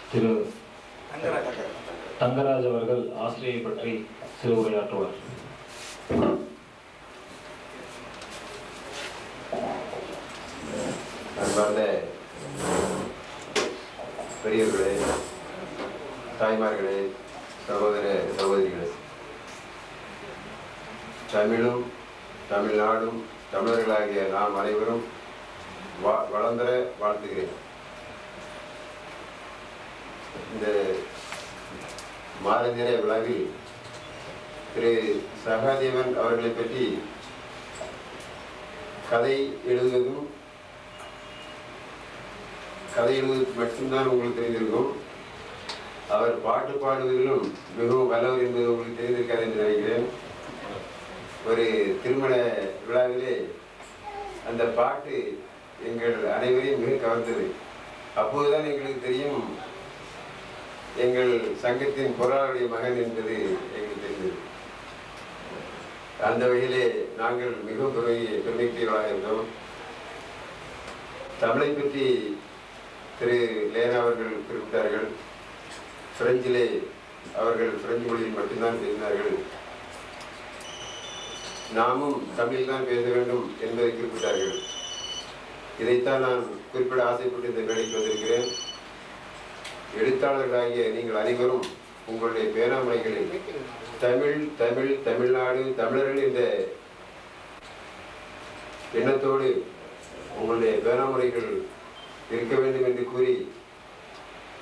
திரு தங்கராஜ் அவர்கள் ஆசிரியை பற்றி சிறு உரையாற்றுவார் அன்பார்ந்த பெரியவர்களே தாய்மார்களே சகோதர சகோதரிகளே தமிழும் தமிழ்நாடும் தமிழர்களாகிய நாம் அனைவரும் வா வளர்ந்தர வாழ்த்துகிறேன் இந்த மாதந்திர விழாவில் திரு சகாதேவன் அவர்களை பற்றி கதை எழுதுவதும் கதை எழுதுவது மட்டும்தான் உங்களுக்கு தெரிந்திருக்கும் அவர் பாட்டு பாடுவதிலும் மிகவும் வல்லவர் என்பது உங்களுக்கு தெரிந்திருக்காது என்று நினைக்கிறேன் ஒரு திருமண விழாவிலே அந்த பாட்டு எங்கள் அனைவரையும் மிக கவர்ந்தது அப்போதுதான் எங்களுக்கு தெரியும் எங்கள் சங்கத்தின் பொருளாளருடைய மகன் என்பது எங்களுக்கு தெரிந்தது அந்த வகையிலே நாங்கள் மிகவும் பெருமை பெருமைக்குரியவர்களாக இருந்தோம் தமிழை பற்றி திரு லேனா அவர்கள் குறிப்பிட்டார்கள் பிரெஞ்சிலே அவர்கள் பிரெஞ்சு மொழியில் மட்டும்தான் பேசினார்கள் நாமும் தமிழில் தான் பேச வேண்டும் என்பதை குறிப்பிட்டார்கள் இதைத்தான் நான் குறிப்பிட ஆசைப்பட்டு இந்த வேலைக்கு வந்திருக்கிறேன் எழுத்தாளர்களாகிய நீங்கள் அனைவரும் உங்களுடைய பேராமலைகளில் தமிழ் தமிழ் தமிழ்நாடு தமிழர்கள் என்ற எண்ணத்தோடு உங்களுடைய பேராமுறைகள் இருக்க வேண்டும் என்று கூறி